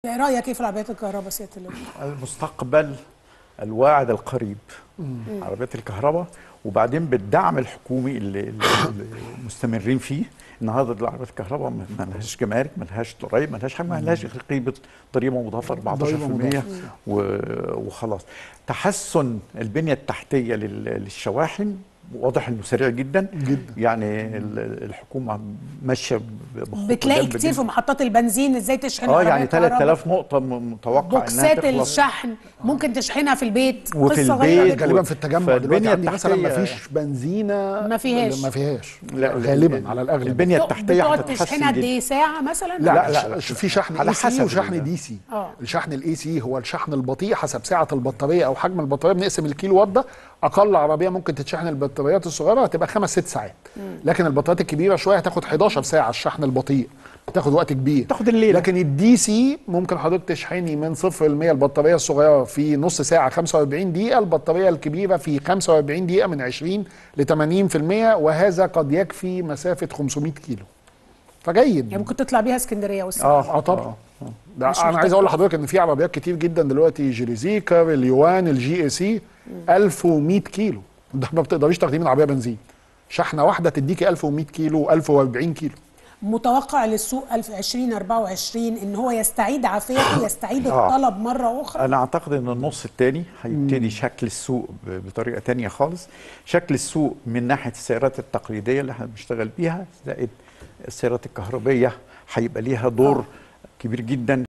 رايك ايه في العربيات الكهرباء سياده اللواء؟ المستقبل الواعد القريب عربيات الكهرباء وبعدين بالدعم الحكومي اللي, اللي مستمرين فيه النهارده العربيات الكهرباء ما ما لهاش جمارك ما لهاش ضرايب ما لهاش حاجه ما لهاش غير قيمه ضريبه مضافه 14% و- وخلاص تحسن البنيه التحتيه لل- للشواحن واضح انه سريع جدا جدا. يعني ال- الحكومه ماشيه بخطوة بتلاقي جامدة كتير جداً. في محطات البنزين ازاي تشحن اه عربية يعني كهرباء. 3000 نقطه م- متوقع انها بوكسات تخلص الشحن ممكن تشحنها في البيت وفي قصه غريبه البيت جدا غالبا في التجمع دلوقتي فالبنية عندي مثلا ما التحتية- فيش بنزينه ما فيهاش. ما فيهاش لا، غالبا على الاغلب البنيه بتقعد- التحتيه بتقعد هتتحسن تشحنها قد جدا ايه ساعه مثلا؟ لا, لا، لا, لا. في شحن على اي سي حسب وشحن ال- دي سي آه. الشحن الاي سي هو الشحن البطيء حسب سعه البطاريه او حجم البطاريه بنقسم الكيلو وات ده اقل عربيه ممكن تتشحن البطاريات الصغيره هتبقى خمس ست ساعات لكن البطاريات الكبيره شويه هتاخد 11 ساعه الشحن البطيء بتاخد وقت كبير تاخد الليلة. لكن الدي سي ممكن حضرتك تشحني من 0 ل 100 البطاريه الصغيره في نص ساعه 45 دقيقه البطاريه الكبيره في 45 دقيقه من 20 ل 80% وهذا قد يكفي مسافه 500 كيلو فجيد يعني ممكن تطلع بيها اسكندريه والساحل اه اه طبعا ده مش انا محتاج عايز اقول لحضرتك ان في عربيات كتير جدا دلوقتي جيريزيكر اليوان الجي اي سي 1100 كيلو ده ما بتقدريش تاخديه من عربيه بنزين شحنه واحده تديكي 1100 كيلو 1040 كيلو متوقع للسوق 2024 ان هو يستعيد عافيته يستعيد آه. الطلب مره اخرى انا اعتقد ان النص الثاني هيبتدي شكل السوق ب- بطريقه تانية خالص شكل السوق من ناحيه السيارات التقليديه اللي احنا بنشتغل بيها زائد السيارات الكهربيه هيبقى ليها دور كبير جدا